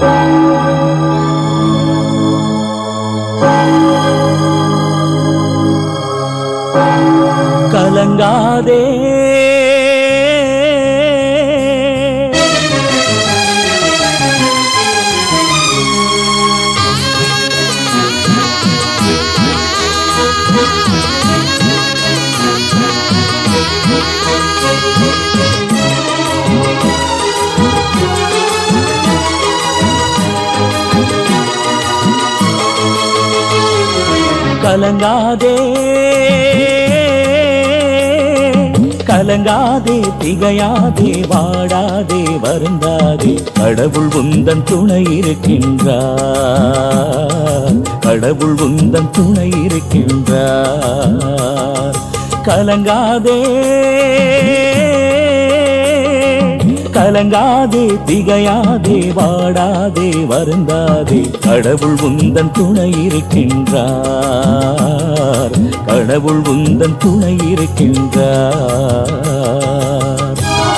கலங்காதே கலங்காதே கலங்காதே திகையாதே வாடாதே வருந்தாதே கடவுள் உந்தன் துணை இருக்கின்றார் கடவுள் உந்தன் துணை இருக்கின்றார் கலங்காதே கலங்காதே திகையாதே வாடாதே வருந்தாதே கடவுள் உந்தன் துணை இருக்கின்றார் கடவுள் உந்தன் துணை இருக்கின்றார்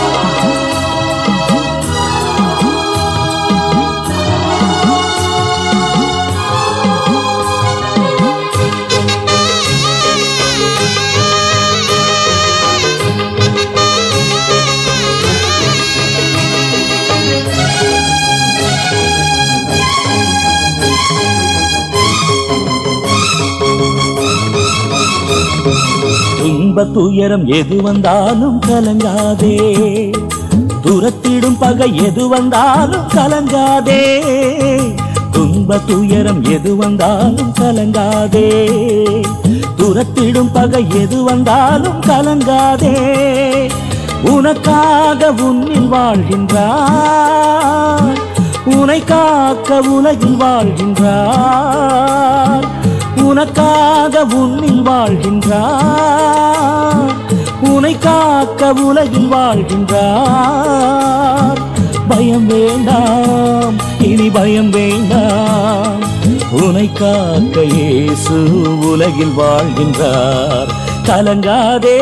துன்ப துயரம் எது வந்தாலும் கலங்காதே துரத்திடும் பகை எது வந்தாலும் கலங்காதே துன்ப துயரம் எது வந்தாலும் கலங்காதே துரத்திடும் பகை எது வந்தாலும் கலங்காதே உனக்காக உன்னில் வாழ்கின்றார் உனை காக்க உலகில் வாழ்கின்றார் உனக்காக உன்னில் வாழ்கின்றார் உனை காக்க உலகில் வாழ்கின்றார் பயம் வேண்டாம் இனி பயம் வேண்டாம் உனை காக்க இயேசு உலகில் வாழ்கின்றார் கலங்காதே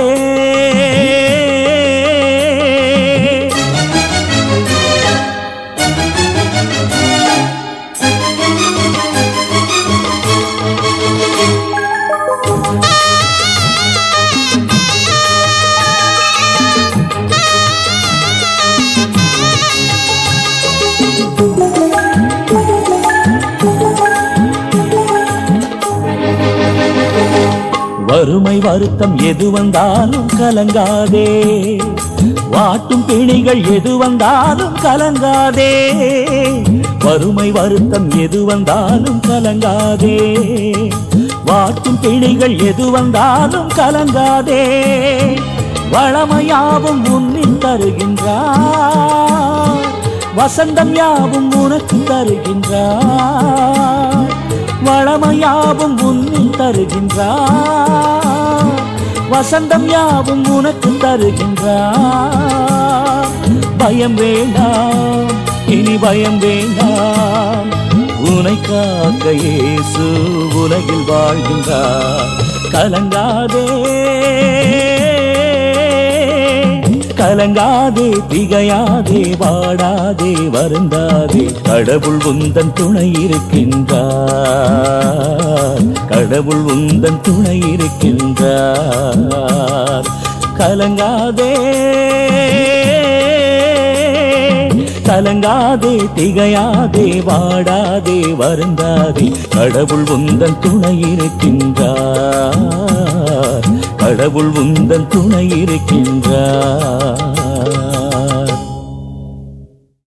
வறுமை வருத்தம் எது வந்தாலும் கலங்காதே வாட்டும் பிணிகள் எது வந்தாலும் கலங்காதே வறுமை வருத்தம் எது வந்தாலும் கலங்காதே வாட்டும் பிணிகள் எது வந்தாலும் கலங்காதே வளமையாவும் முன்னில் தருகின்றார் வசந்தம் யாவும் உனக்கு தருகின்றார் வளமையாவும் உன்னில் தருகின்றார் வசந்தம் யாவும் உனக்கு தருகின்றார் பயம் வேண்டாம் இனி பயம் வேண்டாம் உனை காக்க இயேசு உலகில் வாழ்கின்றார் கலங்காதே கலங்காதே திகையாதே வாடாதே வருந்தாதே கடவுள் உந்தன் துணை இருக்கின்றார் கடவுள் உந்தன் துணை இருக்கின்றார் கலங்காதே கலங்காதே திகையாதே வாடாதே வருந்தாதே கடவுள் உந்தன் துணை இருக்கின்றார் கடவுள் உந்தன் துணை இருக்கின்றார்